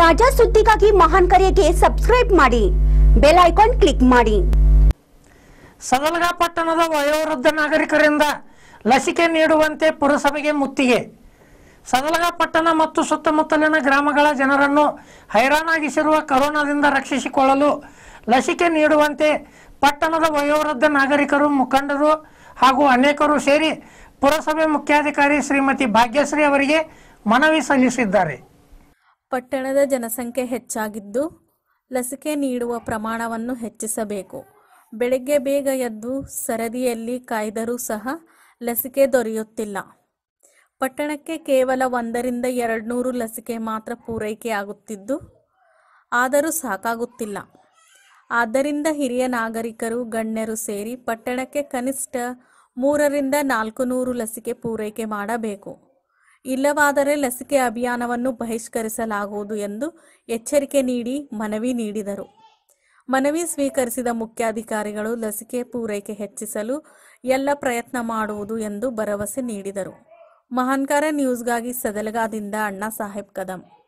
ತಾಜಾ ಸುದ್ದಿಗಾಗಿ ಮಹಾನ್ ಕರೆಗೆ ಸಬ್ಸ್ಕ್ರೈಬ್ ಮಾಡಿ ಬೆಲ್ ಐಕಾನ್ ಕ್ಲಿಕ್ ಮಾಡಿ ಸದಲಗ ಪಟ್ಟಣದ ವಯೋವೃದ್ಧ ನಾಗರಿಕರಿಂದ ಲಸಿಕೆ ನೀಡುವಂತೆ ಪುರಸಭೆಗೆ ಮುತ್ತಿಗೆ ಸದಲಗ ಪಟ್ಟಣ ಮತ್ತು ಸುತ್ತಮುತ್ತಲಿನ ಗ್ರಾಮಗಳ ಜನರನ್ನು ಹೈರಾಣಾಗಿಸಿರುವ ಕೊರೋನಾದಿಂದ ರಕ್ಷಿಸಿಕೊಳ್ಳಲು ಲಸಿಕೆ ನೀಡುವಂತೆ ಪಟ್ಟಣದ ವಯೋವೃದ್ಧ ನಾಗರಿಕರು ಮುಖಂಡರು ಹಾಗೂ ಅನೇಕರು ಸೇರಿ ಪುರಸಭೆ ಮುಖ್ಯಾಧಿಕಾರಿ ಶ್ರೀಮತಿ ಭಾಗ್ಯಶ್ರೀ ಅವರಿಗೆ ಮನವಿ ಸಲ್ಲಿಸಿದ್ದಾರೆ ಪಟ್ಟಣದ ಜನಸಂಖ್ಯೆ ಹೆಚ್ಚಾಗಿದ್ದು ಲಸಿಕೆ ನೀಡುವ ಪ್ರಮಾಣವನ್ನು ಹೆಚ್ಚಿಸಬೇಕು ಬೆಳಗ್ಗೆ ಬೇಗ ಎದ್ದು ಸರದಿಯಲ್ಲಿ ಕಾಯ್ದರೂ ಸಹ ಲಸಿಕೆ ದೊರೆಯುತ್ತಿಲ್ಲ ಪಟ್ಟಣಕ್ಕೆ ಕೇವಲ ಒಂದರಿಂದ ಎರಡು ನೂರು ಲಸಿಕೆ ಮಾತ್ರ ಪೂರೈಕೆಯಾಗುತ್ತಿದ್ದು ಆದರೂ ಸಾಕಾಗುತ್ತಿಲ್ಲ ಆದ್ದರಿಂದ ಹಿರಿಯ ನಾಗರಿಕರು ಗಣ್ಯರು ಸೇರಿ ಪಟ್ಟಣಕ್ಕೆ ಕನಿಷ್ಠ ಮೂರರಿಂದ ನಾಲ್ಕು ನೂರು ಲಸಿಕೆ ಪೂರೈಕೆ ಮಾಡಬೇಕು ಇಲ್ಲವಾದರೆ ಲಸಿಕೆ ಅಭಿಯಾನವನ್ನು ಬಹಿಷ್ಕರಿಸಲಾಗುವುದು ಎಂದು ಎಚ್ಚರಿಕೆ ನೀಡಿ ಮನವಿ ನೀಡಿದರು ಮನವಿ ಸ್ವೀಕರಿಸಿದ ಮುಖ್ಯಾಧಿಕಾರಿಗಳು ಲಸಿಕೆ ಪೂರೈಕೆ ಹೆಚ್ಚಿಸಲು ಎಲ್ಲ ಪ್ರಯತ್ನ ಮಾಡುವುದು ಎಂದು ಭರವಸೆ ನೀಡಿದರು ಮಹಾನ್ಕಾರ ನ್ಯೂಸ್ಗಾಗಿ ಸದಲಗಾದಿಂದ ಅಣ್ಣಾ ಸಾಹೇಬ್ ಕದಂ